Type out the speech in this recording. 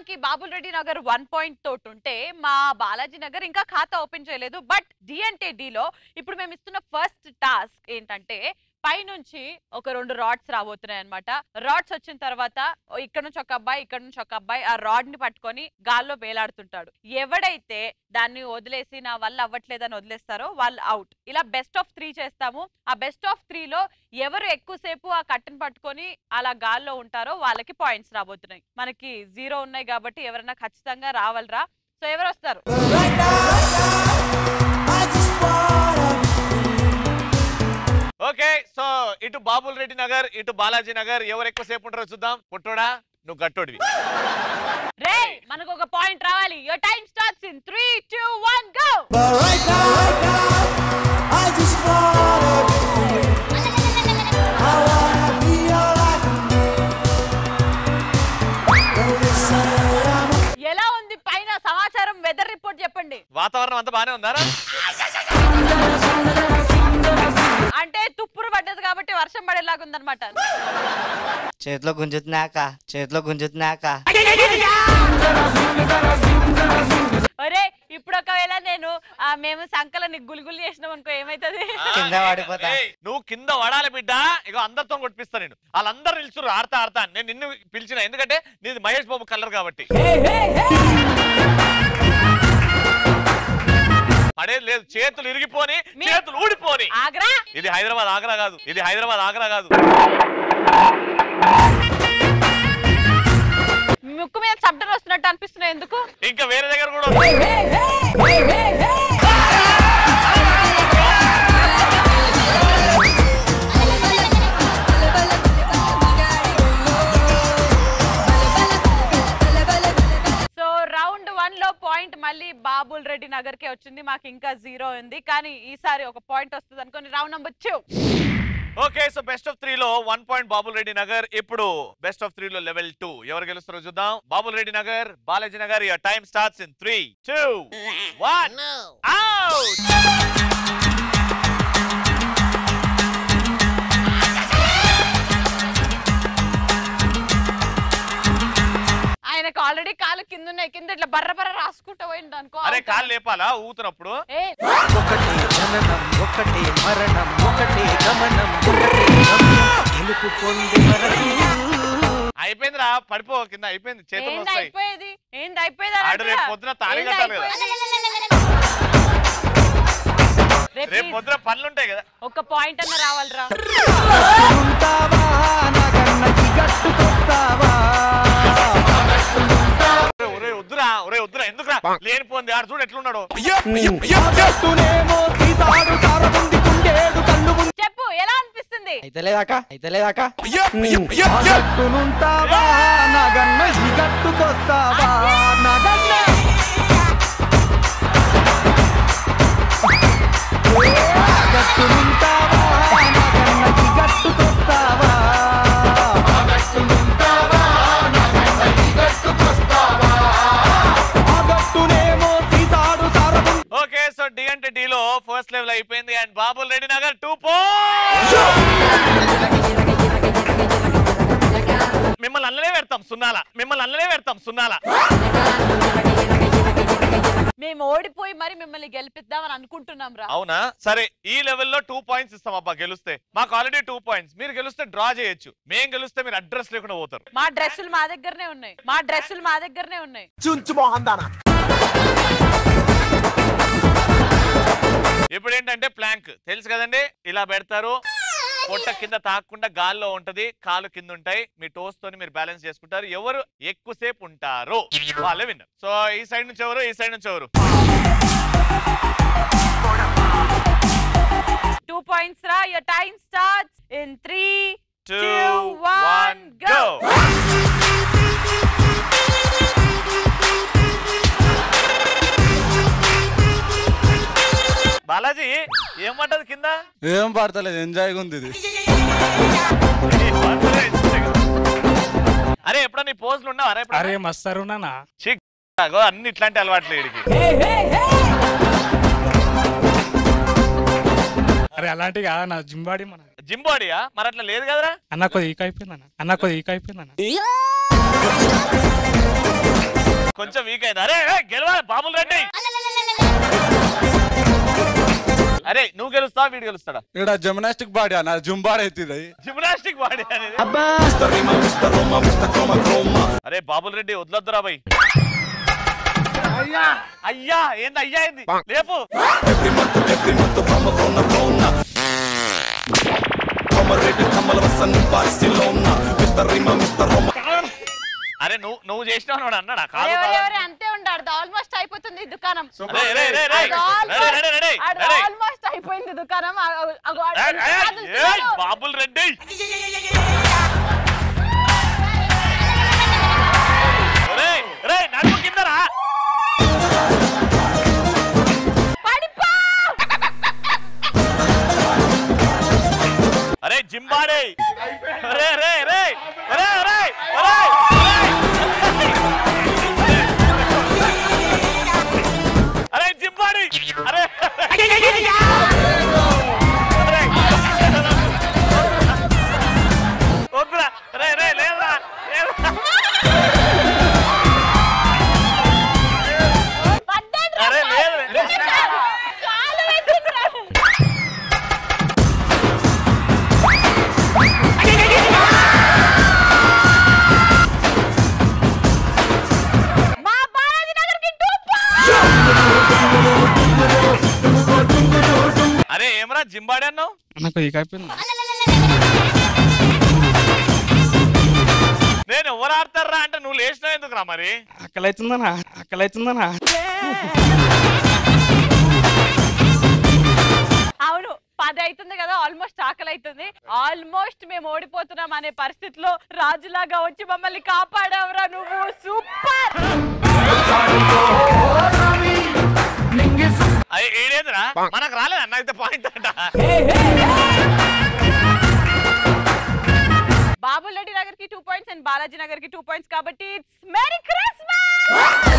మనకి Babul Reddy Nagar one point తోటి ఉంటే మా బాలాజీ నగర్ ఇంకా ఖాతా ఓపెన్ చేయలేదు బట్ డిఎన్టే లో ఇప్పుడు మేము ఇస్తున్న ఫస్ట్ టాస్క్ ఏంటంటే పైనుంచి ఒక రెండు రాడ్స్ రాబోతున్నాయి అనమాట రాడ్స్ వచ్చిన తర్వాత ఓ ఇక్కడ నుంచి ఒక అబ్బాయి ఇక్కడ నుంచి ఒక అబ్బాయి ఆ రాడ్ ని పట్టుకొని గాల్లో వేలాడుతుంటాడు ఎవడైతే దాన్ని వదిలేసి నా వల్ల అవ్వట్లేదని వదిలేస్తారో వాళ్ళు అవుట్ ఇలా బెస్ట్ ఆఫ్ త్రీ చేస్తాము ఆ బెస్ట్ ఆఫ్ త్రీలో ఎవరు ఎక్కువసేపు ఆ కట్టెను పట్టుకొని అలా గాల్లో ఉంటారో వాళ్ళకి పాయింట్స్ రాబోతున్నాయి మనకి జీరో ఉన్నాయి కాబట్టి ఎవరైనా ఖచ్చితంగా రావాలిరా సో ఎవరు వస్తారు ఓకే సో ఇటు బాబుల్ రెడ్డి నగర్ ఇటు బాలాజీ నగర్ ఎవరు ఎక్కువసేపు ఉంటారో చూద్దాం పుట్టోడా నువ్వు గట్టోడివి రే మనకు ఒక పాయింట్ రావాలి your time starts in three two one go ఎలా ఉంది పైన సమాచారం వెదర్ రిపోర్ట్ చెప్పండి వాతావరణం అంతా బానే ఉందారా అంటే తుప్పురు పడ్డది కాబట్టి వర్షం పడేలాగా ఉందన్నమాట చేతిలో గుంజుతున్నాక చేతిలో గుంజుతున్నాక ఒరే ఇప్పుడు ఒకవేళ నేను ఆ, మేము సంకలని గుల్గులు చేసినాం అనుకో ఏమైతుంది కింద పడిపోతా. ఏయ్, నువ్వు కింద వడాలి బిడ్డ ఇక అందరితో కొట్టిస్తా నేను వాళ్ళందరూ నిల్చురు ఆడతా ఆడతా నేను నిన్ను పిలిచిన ఎందుకంటే నీది మహేష్ బాబు కలర్ కాబట్టి పడేది లేదు చేతులు ఇరిగిపోని మీ- చేతులు ఊడిపోని ఆగ్రా ఇది హైదరాబాద్ ఆగ్రా కాదు ఇది హైదరాబాద్ ఆగ్రా కాదు ముక్కు మీద చబ్డలు వస్తున్నట్టు అనిపిస్తున్నాయి ఎందుకు ఇంకా వేరే దగ్గర కూడా ఉంది. సో రౌండ్ వన్ లో పాయింట్ మళ్ళీ బాబుల్ రెడ్డి నగర్ కే వచ్చింది మాకు ఇంకా జీరో ఉంది కానీ ఈసారి ఒక పాయింట్ వస్తుంది అనుకోని round number two okay so best of three లో వన్ పాయింట్ బాబుల్ రెడ్డి నగర్ ఇప్పుడు బెస్ట్ ఆఫ్ త్రీ లో లెవెల్ టూ ఎవరు గెలుస్తారో చూద్దాం Babul Reddy Nagar Balaji Nagar your time starts in three two one out ఆయనకు ఆల్రెడీ కాలు కింద ఉన్నాయి కింద ఇట్లా బర్ర బర్ర రాసుకుంటూ పోయింది అనుకో అరే కాళ్ళు లేపాలా ఊతున్నప్పుడు ఏ ఒకటే జననం ఒకటే మరణం ఒకటే గమనం ఒకటే గమ్యం. గెలుపు పొంది వరకు అయిపోయిందిరా పడిపో కింద అయిపోయింది చేతులు ఏంది వస్తాయి అయిపోయేది ఏంది అయిపోయేది అని ఆడు రేపు అంటారా? పొద్దున తాళి ఏంది కట్టాలి కదా. అయిపోయేది? రే, రేపు please, పొద్దున పనులుంటాయి కదా ఒక పాయింట్ అన్న రావాలిరా ఉంటావా నాగన్నకి గట్టుకొస్తావా ఒరే, ఒరే వద్దురా ఒరే వద్దురా ఎందుకురా లేనిపోంది ఆడు చూడు ఎట్లున్నాడు గట్టునేమో సీతాడు తారముంది కుండేడు కళ్ళు ఉంది చెప్పు ఎలా అనిపిస్తుంది అయితే లేదాక అయితే లేదాక గట్టునుంటావా నాగన్న ఈ గట్టుకొస్తావా నాగన్న గట్టునుంటావా నాగన్న ఈ గట్టుకొస్తావా ఆ గట్టునేమో సీతాడు తారముంది ఓకే సో డి అంటే డి లో ఫస్ట్ లెవెల్ అయిపోయింది and Babul Reddy Nagar two point మిమ్మల్ని అల్లనే పెడతాం సున్నాల మిమ్మల్ని అల్లనే పెడతాం సున్నాల మేము ఓడిపోయి మరి మిమ్మల్ని గెలిపిద్దామని అనుకుంటున్నాం రా అవునా సరే ఈ లెవెల్లో టూ పాయింట్స్ ఇస్తాం అబ్బా గెలిస్తే మాకు ఆల్రెడీ టూ పాయింట్స్ మీరు గెలిస్తే డ్రా చేయొచ్చు మేం గెలిస్తే మీరు అడ్రస్ లేకుండా పోతారు మా డ్రెస్సులు మా దగ్గరనే ఉన్నాయి మా డ్రెస్సులు మా దగ్గరనే ఉన్నాయి ఇప్పుడు ఏంటంటే ప్లాంక్ తెలుసు కదండి ఇలా పెడతారు పొట్ట కింద తాకకుండా గాల్లో ఉంటది కాలు కింద ఉంటాయి మీ టోస్ తోని మీరు బ్యాలెన్స్ చేసుకుంటారు ఎవరు ఎక్కువసేపు ఉంటారు వాళ్ళే విన్నారు సో ఈ సైడ్ నుంచి ఎవరు ఈ సైడ్ నుంచి ఎవరు టూ పాయింట్స్ రా your time starts in three two Two, one, one go. Go Balaji ఏమంటది కింద ఏం పడతలేదు ఎంజాయ్గా ఉంది ఇది అరే ఎప్పుడో నీ పోజులు ఉన్నావు అరే అరే మస్తరున్నానా చిక్ అగో అన్ని ఇట్లాంటి అలవాట్లు వీడికి అరే అలాంటి కాదు నా జింబాడి మన జిమ్ బాడీయా మరి అట్లా లేదు కదరా అన్న కొద్ది ఈక అయిపోయిందన్న అన్న కొద్ది ఈక అయిపోయిందన్న కొంచెం వీక్ అయింది అరే అరే, గెలవాలి బాబుల్ రెడ్డి అరే నువ్వు గెలుస్తావా వీడు గెలుస్తాడా ఇక్కడ జిమ్నాస్టిక్ బాడీ అన్న జుంబాడ్ అవుతుంది జిమ్నాస్టిక్ బాడీ అనేది అరే బాబుల్ రెడ్డి వదలొద్దురా బై అయ్యా అయ్యా ఏంది అయ్యా ఏంది లేపు అరే నువ్వు నువ్వు చేసినావు అని అన్నాడా కాదు కాదు. ఎవరెవరు అంతే ఉంటాడు ఆల్మోస్ట్ అయిపోతుంది ఈ దుకాణం రే, రే, రే, రే. Ready, ready, ready, ready. Almost అయిపోయింది దుకాణం ఆ- ఆ- అగో ఆడు ఏయ్, ఏయ్, కాదు, ఏయ్, చూడు. బాబుల్ రెడ్డి ఒరేయ్, ఒరేయ్, నడుము కిందరా పడిపో! అరే జింబాడే రే రే రే రే రే రే అరే జింబాడి అరే అరే. వద్దురా రే రే లేదురా లేదురా. పడ్డాడు రా, అరే లేదు రే. కాలు పెట్టిందిరా. మా బాలాజీ నగర్కి two points. అరే ఏమరా జింబాడి అన్నావు నాకు వీక్ అయిపోయింది నేను ఎవరు ఆడతారా అంటే నువ్వు లేచినావు ఎందుకురా మరి ఆకలి అవుతుందనా ఆకలి అవుతుందనా అవును పది అవుతుంది కదా ఆల్మోస్ట్ ఆకలి అవుతుంది ఆల్మోస్ట్ మేము ఓడిపోతున్నాం అనే పరిస్థితిలో రాజులాగా వచ్చి మమ్మల్ని కాపాడావురా నువ్వు సూపర్ అయ్యి ఏడేందిరా మనకు రాలేదు అన్న అయితే పాయింట్ అంట బాబులరెడ్డి నగర్ కి two points and Balaji Nagar కి టూ పాయింట్స్ కాబట్టి ఇట్స్ మెరీ క్రిస్మస్